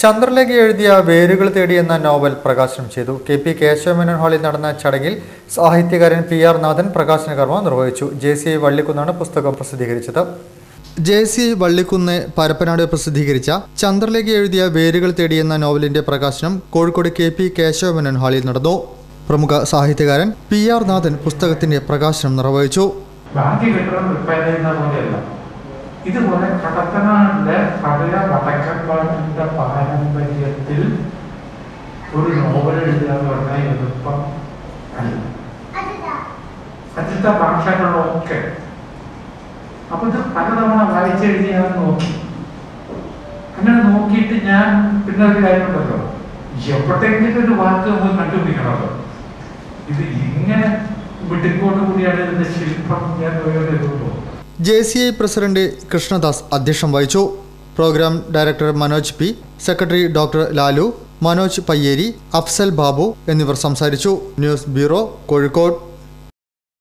ചന്ദ്രലേഖ എഴുതിയ വേരുകൾ തേടി എന്ന നോവൽ പ്രകാശനം ചെയ്തു കെ പി കേശവമേനോൻ ഹാളിൽ നടന്ന ചടങ്ങിൽ സാഹിത്യകാരൻ പി ആർ നാഥൻ പ്രകാശന കർമ്മം നിർവഹിച്ചു ജെ സി ഐ വള്ളിക്കുന്നാണ് പുസ്തകം പ്രസിദ്ധീകരിച്ചത് J C I Vallikkunnu Parappanad പ്രസിദ്ധീകരിച്ച ചന്ദ്രലേഖ എഴുതിയ വേരുകൾ തേടി എന്ന നോവലിന്റെ പ്രകാശനം കോഴിക്കോട് കെ പി കേശവമേനോൻ ഹാളിൽ നടന്നു പ്രമുഖ സാഹിത്യകാരൻ പി ആർ നാഥൻ പുസ്തകത്തിന്റെ പ്രകാശനം നിർവഹിച്ചു ബാക്കി കെട്ടിടം റിപ്പയർ ചെയ്യുന്ന പോലെയല്ല ഇതുപോലെ കടത്തനാടിന്റെ പഴയ വടക്കപ്പാട്ടിന്റെ പാരമ്പര്യത്തിൽ ഒരു നോവൽ എഴുതുക എന്ന് പറഞ്ഞാൽ എളുപ്പം അല്ല അജിത്ത ഭാഷകളൊക്കെ അപ്പൊ ഇത് പലതവണ വായിച്ചെഴുതി ഞാൻ നോക്കി അങ്ങനെ നോക്കിയിട്ട് ഞാൻ പിന്നെ ഒരു കാര്യമുണ്ടല്ലോ എപ്പോഴെങ്കിലും ഒരു വാക്ക് നമ്മൾ കണ്ടുപിടിക്കണമല്ലോ ഇത് ഇങ്ങനെ വിട്ടിക്കോട്ട് കൂടിയാണ് ഇതിന്റെ ശില്പം ഞാൻ എഴുതുള്ളൂ J C I president Krishnadas അധ്യക്ഷം വഹിച്ചു program director Manoj P secretary doctor Lalu Manoj Payyeri Afsal Babu എന്നിവർ സംസാരിച്ചു ന്യൂസ് ബ്യൂറോ കോഴിക്കോട്